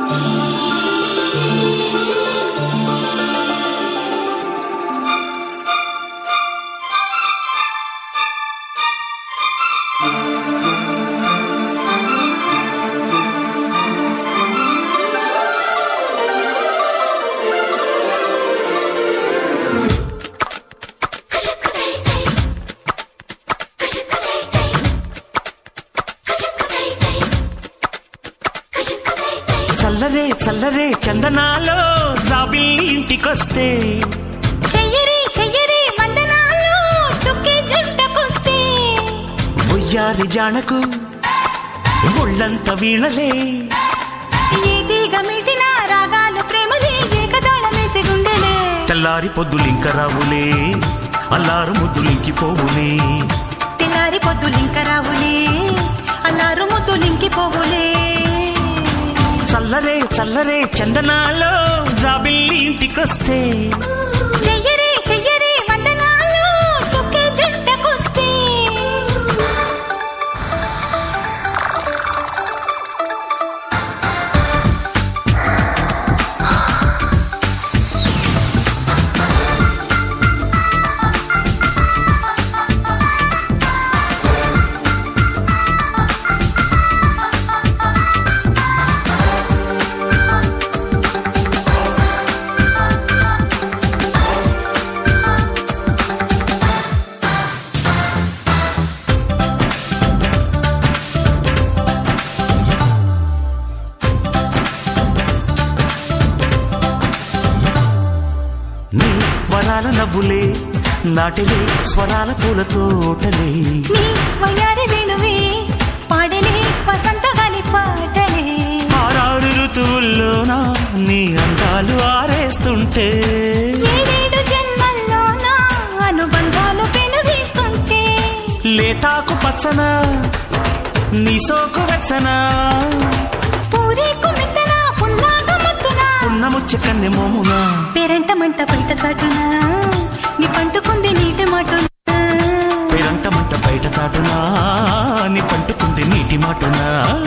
చల్లరే చల్లరే చందనాలో జాబిల్లి ఇంటికొస్తే చెయ్యరి చెయ్యరి మందనాలు చుక్కి జంటకొస్తే ఉయ్యారి జానకు ఒళ్ళంత వీణలే ఏదిగ మిటిన రాగాలు ప్రేమలే ఏకదాళమేసి గుండెలే తెల్లారి పొద్దులింక రావులే అల్లారు ముద్దులింకి పోవులే తెల్లారి పొద్దులింక రావులే అల్లారు ముద్దులింకి పోవులే చల్లరే చల్లరే చందనాలో జాబిల్లి ఇంటికొస్తే చెయ్యరి చెయ్యరి మందనాలు చుక్కి జంటకొస్తే నీ వరాల నవ్వులే నాటిలే స్వరాల పూల తోటలే నీ వయ్యారి వేణువే పాడలే వసంత గాలి పాటలే ఆరారు ఋతువుల్లోనా నీ అందాలు ఆరేస్తుంటే ఏడేడు జన్మల్లోన అనుబంధాలు పెనువీస్తుంటే లేతాకు పచ్చన నీ సోకు వెచ్చన పూరేకు మిట్టన పుల్లాగా మత్తున ఉన్న ముచ్చ కన్నె మోమున పేరంట మంట బయట చాటున నీ పంటుకుంది నీటి మాటున పేరంట మంట బయట చాటునా నీ పంటుకుంది నీటి మాటునా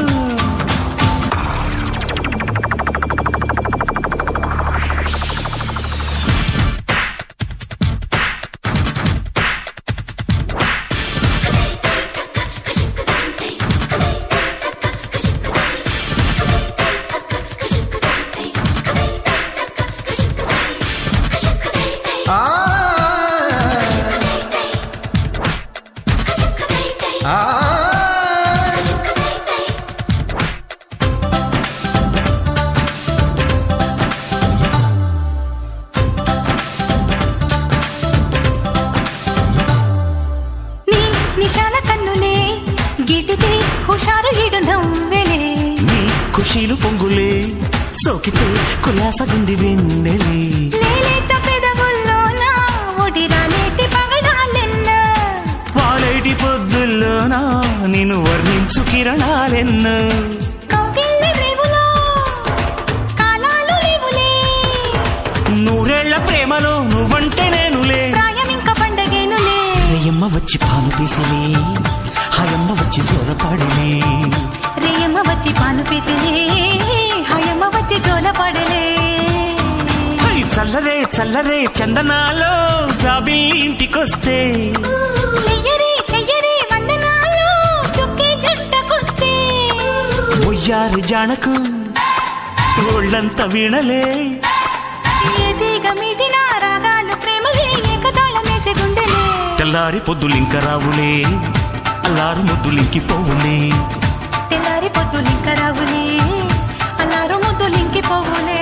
నీ నిశాల కన్నులే గిటితే హుషారు ఈడు నవ్వెలే నీ ఖుషీలు పొంగులే సోకితే కులాసగుంది వెన్నెలే లేలేత పెదవుల్లోన ఒడిరానేటి పగడాలెన్న వాలేటి పొద్దుల్లోనా నిన్ను వర్ణించు కిరణాలెన్నో కౌగిళ్ళ రేవులో కాలాలు లేవులే నూరేళ్ల ప్రేమలో నువ్వంటే నేనులే ప్రాయం ఇంకా పండగేనులే రేయమ్మ వచ్చి పాలు పీసిలే హాయమ్మ వచ్చి జోరపాడలే రేయమ్మ వచ్చి పాను పేచలే హాయమ్మ వచ్చి జోల పాడలే హై చల్లరే చల్లరే చందనాలో జాబి ఇంటికొస్తే చెయ్యరి చెయ్యరి వందనాలు చుక్కే జంటకొస్తే ఉయ్యారి జానకు ఒళ్ళంత వీణలే ఏదిగ మిటిన రాగాలు ప్రేమలే ఏకతాళమేసే గుండెలే తెల్లారి పొద్దులింక రావులే అల్లారు ముద్దులింకి పోవులే తెల్లారి పొద్దులింక రావులే అల్లారు ముద్దులింకి పోవులే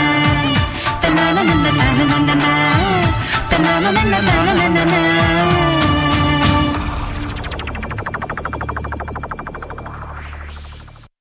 తనాల